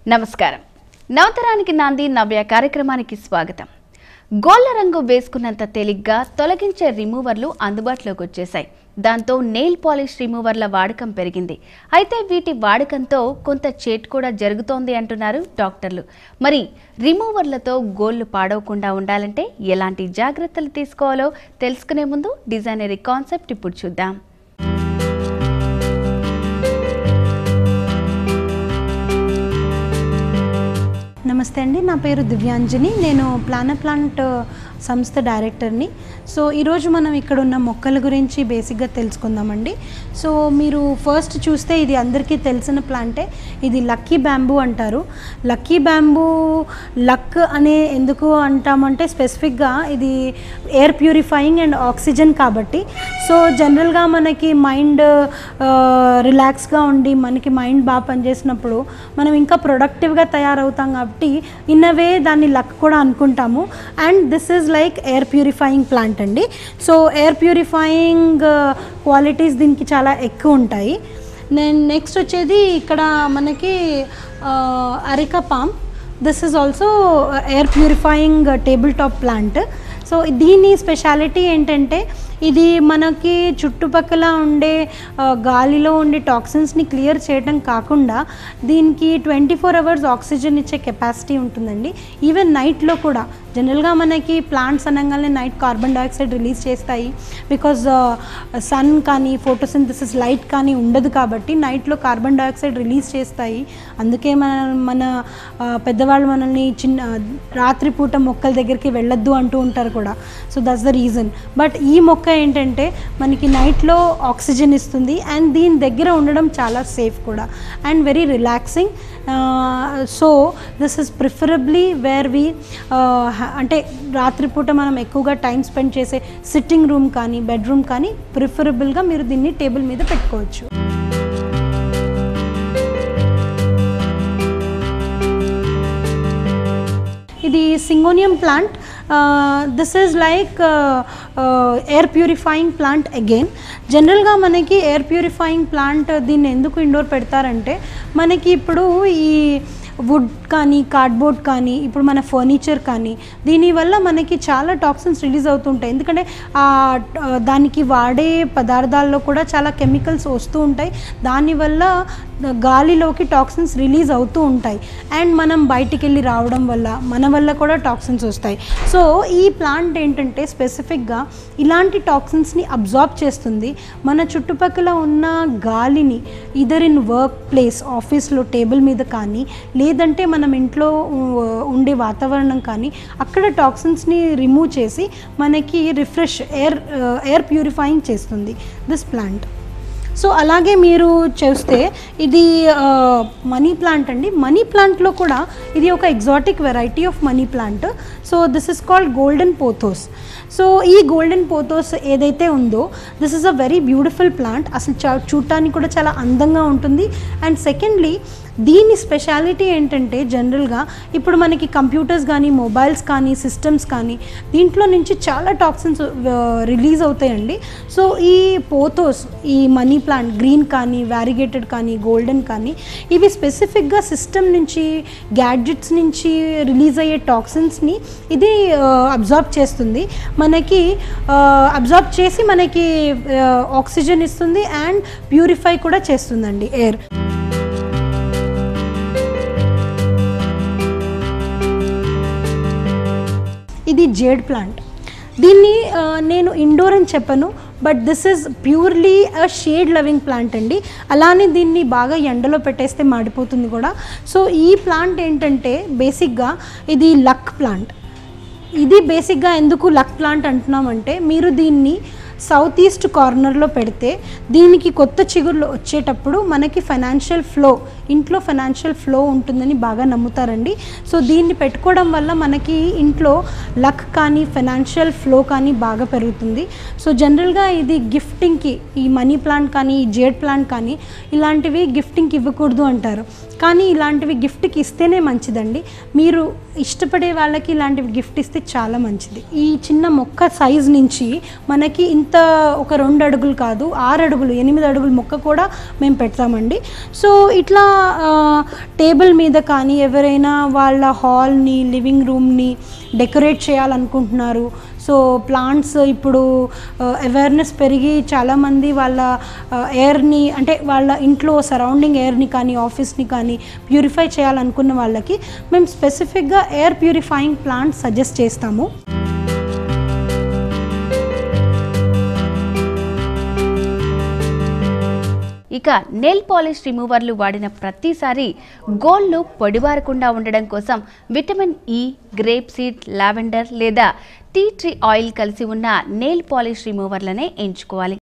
నమస్కారం నవతరానికి నాంది నవ్య కార్యక్రమానికి స్వాగతం గోళ్ల రంగు వేసుకున్నంత తేలిగ్గా తొలగించే రిమూవర్లు అందుబాటులోకి వచ్చేశాయి దాంతో నెయిల్ పాలిష్ రిమూవర్ల వాడకం పెరిగింది అయితే వీటి వాడకంతో కొంత చేట్ కూడా జరుగుతోంది అంటున్నారు డాక్టర్లు మరి రిమూవర్లతో గోళ్లు పాడవకుండా ఉండాలంటే ఎలాంటి జాగ్రత్తలు తీసుకోవాలో తెలుసుకునే ముందు డిజైనరీ కాన్సెప్ట్ ఇప్పుడు చూద్దాం నమస్తే అండి నా పేరు దివ్యాంజని నేను ప్లాన ప్లాంట్ సంస్థ డైరెక్టర్ని సో ఈరోజు మనం ఇక్కడ ఉన్న మొక్కల గురించి బేసిక్గా తెలుసుకుందామండి సో మీరు ఫస్ట్ చూస్తే ఇది అందరికీ తెలిసిన ప్లాంటే ఇది లక్కీ బ్యాంబూ అంటారు లక్కీ బ్యాంబూ లక్ అనే ఎందుకు అంటామంటే స్పెసిఫిక్గా ఇది ఎయిర్ ప్యూరిఫైయింగ్ అండ్ ఆక్సిజన్ కాబట్టి సో జనరల్గా మనకి మైండ్ రిలాక్స్గా ఉండి మనకి మైండ్ బాగా పనిచేసినప్పుడు మనం ఇంకా ప్రొడక్టివ్గా తయారవుతాం కాబట్టి ఇన్ వే దాన్ని లక్ కూడా అనుకుంటాము and this is like air purifying plant అండి సో ఎయిర్ ప్యూరిఫైయింగ్ క్వాలిటీస్ దీనికి చాలా ఎక్కువ ఉంటాయి నేను నెక్స్ట్ వచ్చేది ఇక్కడ మనకి areca palm this is also air purifying table top plant so దీని స్పెషాలిటీ ఏంటంటే ఇది మనకి చుట్టుపక్కల ఉండే ఆ, గాలిలో ఉండే టాక్సిన్స్ని క్లియర్ చేయడం కాకుండా దీనికి ట్వంటీ ఫోర్ అవర్స్ ఆక్సిజన్ ఇచ్చే కెపాసిటీ ఉంటుందండి ఈవెన్ నైట్లో కూడా జనరల్గా మనకి ప్లాంట్స్ అనగానే నైట్ కార్బన్ డైఆక్సైడ్ రిలీజ్ చేస్తాయి బికాజ్ సన్ కానీ ఫోటోసింథసిస్ లైట్ కానీ ఉండదు కాబట్టి నైట్లో కార్బన్ డైఆక్సైడ్ రిలీజ్ చేస్తాయి అందుకే మన మన ఆ, పెద్దవాళ్ళు మనల్ని చిన్న రాత్రిపూట మొక్కల దగ్గరికి వెళ్ళొద్దు అంటూ ఉంటారు కూడా so that's the reason but ఈ మొక్క ఏంటంటే మనకి నైట్లో ఆక్సిజన్ ఇస్తుంది అండ్ దీని దగ్గర ఉండడం చాలా సేఫ్ కూడా and very relaxing so this is preferably where we అంటే రాత్రిపూట మనం ఎక్కువగా టైం స్పెండ్ చేసే సిట్టింగ్ రూమ్ కానీ బెడ్రూమ్ కానీ ప్రిఫరబుల్గా మీరు దీన్ని టేబుల్ మీద పెట్టుకోవచ్చు ఇది syngonium plant this is like air purifying plant again జనరల్గా మనకి ఎయిర్ ప్యూరిఫైయింగ్ ప్లాంట్ దీన్ని ఎందుకు ఇండోర్ పెడతారంటే మనకి ఇప్పుడు ఈ వుడ్ కానీ కార్డ్బోర్డ్ కానీ ఇప్పుడు మన ఫర్నిచర్ కానీ దీనివల్ల మనకి చాలా టాక్సిన్స్ రిలీజ్ అవుతుంటాయి ఎందుకంటే ఆ ఆ, దానికి వాడే పదార్థాల్లో కూడా చాలా కెమికల్స్ వస్తూ ఉంటాయి దానివల్ల గాలిలోకి టాక్సిన్స్ రిలీజ్ అవుతూ ఉంటాయి అండ్ మనం బయటికి వెళ్ళి రావడం వల్ల మన వల్ల కూడా టాక్సిన్స్ వస్తాయి సో ఈ ప్లాంట్ ఏంటంటే స్పెసిఫిక్గా ఇలాంటి టాక్సిన్స్ని అబ్జార్బ్ చేస్తుంది మన చుట్టుపక్కల ఉన్న గాలిని ఇదర్ ఇన్ వర్క్ ప్లేస్ ఆఫీస్లో టేబుల్ మీద కానీ లేదంటే మనం ఇంట్లో ఉ- ఉండే వాతావరణం కానీ అక్కడ టాక్సిన్స్ని రిమూవ్ చేసి మనకి రిఫ్రెష్ ఎయిర్ ఎయిర్ ప్యూరిఫైయింగ్ చేస్తుంది దిస్ ప్లాంట్ సో అలాగే మీరు చూస్తే ఇది మనీ ప్లాంట్ అండి మనీ ప్లాంట్లో కూడా ఇది ఒక exotic variety of money plant so this is called golden pothos so ఈ గోల్డెన్ పోథోస్ ఏదైతే ఉందో this is a very beautiful plant అసలు చా చూడటానికి కూడా చాలా అందంగా ఉంటుంది అండ్ సెకండ్లీ దీని స్పెషాలిటీ ఏంటంటే జనరల్గా ఇప్పుడు మనకి కంప్యూటర్స్ కానీ మొబైల్స్ కానీ సిస్టమ్స్ కానీ దీంట్లో నుంచి చాలా టాక్సిన్స్ రిలీజ్ అవుతాయండి సో ఈ పోథోస్ ఈ మనీ ప్లాంట్ గ్రీన్ కానీ వ్యారిగేటెడ్ కానీ గోల్డెన్ కానీ ఇవి స్పెసిఫిక్గా సిస్టమ్ నుంచి గ్యాడ్జెట్స్ నుంచి రిలీజ్ అయ్యే టాక్సిన్స్ని ఇది అబ్జార్బ్ చేస్తుంది మనకి అబ్జార్బ్ చేసి మనకి ఆక్సిజన్ ఇస్తుంది అండ్ ప్యూరిఫై కూడా చేస్తుందండి ఎయిర్ ఇది జేడ్ ప్లాంట్ దీన్ని ఆ, నేను ఇండోర్ అని చెప్పను but this is purely a shade loving plant అండి అలానే దీన్ని బాగా ఎండలో పెట్టేస్తే మాడిపోతుంది కూడా సో ఈ ప్లాంట్ ఏంటంటే బేసిక్గా ఇది లక్ ప్లాంట్ ఇది బేసిక్గా ఎందుకు లక్ ప్లాంట్ అంటున్నామంటే మీరు దీన్ని సౌత్ ఈస్ట్ కార్నర్లో పెడితే దీనికి కొత్త చిగుర్లు వచ్చేటప్పుడు మనకి ఫైనాన్షియల్ ఫ్లో ఇంట్లో ఫైనాన్షియల్ ఫ్లో ఉంటుందని బాగా నమ్ముతారండి సో దీన్ని పెట్టుకోవడం వల్ల మనకి ఇంట్లో లక్ కానీ ఫైనాన్షియల్ ఫ్లో కానీ బాగా పెరుగుతుంది సో జనరల్గా ఇది గిఫ్టింగ్కి ఈ మనీ ప్లాంట్ కానీ ఈ జేడ్ ప్లాంట్ కానీ ఇలాంటివి గిఫ్టింగ్కి ఇవ్వకూడదు అంటారు కానీ ఇలాంటివి గిఫ్ట్కి ఇస్తేనే మంచిదండి మీరు ఇష్టపడే వాళ్ళకి ఇలాంటివి గిఫ్ట్ ఇస్తే చాలా మంచిది ఈ చిన్న మొక్క సైజ్ నుంచి మనకి ఇంత ఇంత ఒక రెండు అడుగులు కాదు ఆరు అడుగులు ఎనిమిది అడుగుల మొక్క కూడా మేము పెడతామండి సో ఇట్లా ఆ, టేబుల్ మీద కానీ ఎవరైనా వాళ్ళ హాల్ని లివింగ్ రూమ్ని డెకరేట్ చేయాలనుకుంటున్నారు సో ప్లాంట్స్ ఇప్పుడు అవేర్నెస్ పెరిగి చాలామంది వాళ్ళ ఎయిర్ని అంటే వాళ్ళ ఇంట్లో సరౌండింగ్ ఎయిర్ని కానీ ఆఫీస్ని కానీ ప్యూరిఫై చేయాలనుకున్న వాళ్ళకి మేము స్పెసిఫిక్గా ఎయిర్ ప్యూరిఫైయింగ్ ప్లాంట్స్ సజెస్ట్ చేస్తాము ఇక నెయిల్ పాలిష్ రిమూవర్లు వాడిన ప్రతిసారి గోళ్ళు పొడిబారకుండా ఉండడం కోసం vitamin E grape seed lavender లేదా టీ ట్రీ ఆయిల్ కలిసి ఉన్న నెయిల్ పాలిష్ రిమూవర్లనే ఎంచుకోవాలి